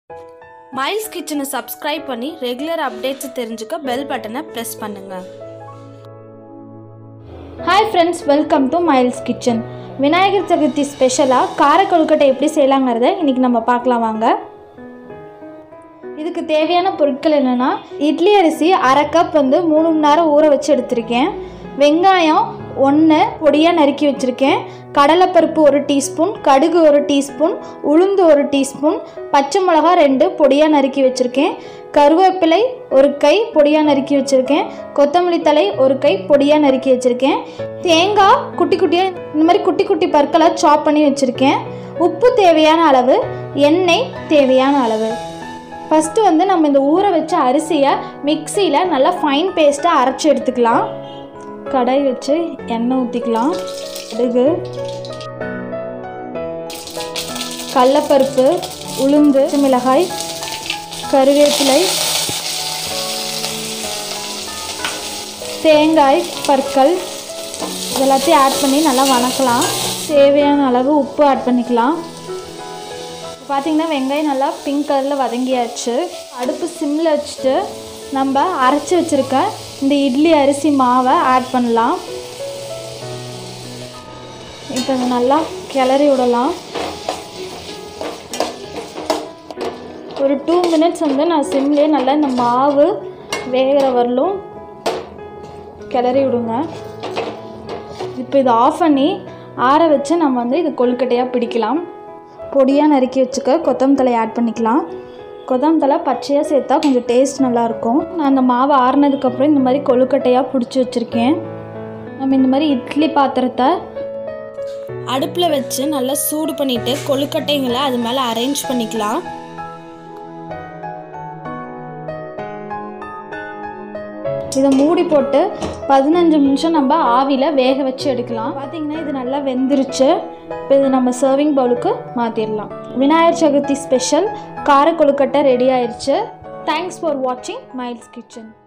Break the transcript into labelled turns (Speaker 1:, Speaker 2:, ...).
Speaker 1: miles கிச்சனை subscribe பண்ணி regular updates தெரிஞ்சுக்க பெல் பட்டனை ப்ரெஸ் பண்ணுங்கள்
Speaker 2: hi friends welcome to Miles Kitchen Vinayagar Chathurthi ஸ்பெஷலாக கார கொழுக்கட்டை எப்படி செய்யலாங்கிறத இன்றைக்கி நம்ம பார்க்கலாம் வாங்க இதுக்கு தேவையான பொருட்கள் என்னென்னா இட்லி அரிசி அரை கப் வந்து மூணு மணி நேரம் ஊற வச்சு எடுத்திருக்கேன் வெங்காயம் ஒன்று பொடியாக நறுக்கி வச்சுருக்கேன் கடலைப்பருப்பு ஒரு டீஸ்பூன் கடுகு ஒரு டீஸ்பூன் உளுந்து ஒரு டீஸ்பூன் பச்சை மிளகா ரெண்டு பொடியாக நறுக்கி வச்சுருக்கேன் கருவேப்பிலை ஒரு கை பொடியாக நறுக்கி வச்சுருக்கேன் கொத்தமல்லி தழை ஒரு கை பொடியாக நறுக்கி வச்சுருக்கேன் தேங்காய் குட்டி குட்டியாக இந்த மாதிரி குட்டி குட்டி பற்களை சாப் பண்ணி வச்சுருக்கேன் உப்பு தேவையான அளவு எண்ணெய் தேவையான அளவு ஃபஸ்ட்டு வந்து நம்ம இந்த ஊற வச்ச அரிசியை மிக்சியில் நல்லா ஃபைன் பேஸ்ட்டாக அரைச்சி எடுத்துக்கலாம் கடாய் வச்சு எண்ணெய் ஊற்றிக்கலாம் கடுகு கடலப்பருப்பு உளுந்து மிளகாய் கருவேப்பிலை தேங்காய் பற்கள் இதெல்லாத்தையும் ஆட் பண்ணி நல்லா வணக்கலாம் தேவையான அளவு உப்பு ஆட் பண்ணிக்கலாம் பார்த்திங்கன்னா வெங்காயம் நல்லா பிங்க் கலரில் வதங்கியாச்சு அடுப்பு சிம்மில் வச்சுட்டு நம்ம அரைச்சி வச்சுருக்க இந்த இட்லி அரிசி மாவை ஆட் பண்ணலாம் இப்போ இதை நல்லா கிளறி விடலாம் ஒரு டூ மினிட்ஸ் வந்து நான் சிம்லேயே நல்லா இந்த மாவு வேகிற வரலும் கிளறி விடுங்க இப்போ இதை ஆஃப் பண்ணி ஆற வச்சு நம்ம வந்து இது கொழுக்கட்டையாக பிடிக்கலாம் பொடியாக நறுக்கி வச்சுக்க கொத்தமல்லி தழை ஆட் பண்ணிக்கலாம் கொத்தமல்லி தழை பச்சையாக சேர்த்தா கொஞ்சம் டேஸ்ட் நல்லாயிருக்கும் நான் அந்த மாவு ஆறுனதுக்கப்புறம் இந்த மாதிரி கொழுக்கட்டையாக பிடிச்சி வச்சுருக்கேன் நம்ம இந்த மாதிரி இட்லி பாத்திரத்தை
Speaker 1: அடுப்பில் வச்சு நல்லா சூடு பண்ணிவிட்டு கொழுக்கட்டைங்களை அது மேலே அரேஞ்ச் பண்ணிக்கலாம்
Speaker 2: இதை மூடி போட்டு பதினஞ்சு நிமிஷம் நம்ம ஆவியில் வேக வச்சு எடுக்கலாம் பார்த்தீங்கன்னா இது நல்லா வெந்துருச்சு இப்போ இது நம்ம சர்விங் பவுலுக்கு மாற்றிடலாம் விநாயகர் சதுர்த்தி ஸ்பெஷல் கார கொழுக்கட்டை ரெடி ஆயிடுச்சு தேங்க்ஸ் ஃபார் வாட்சிங் மைல்ஸ் கிச்சன்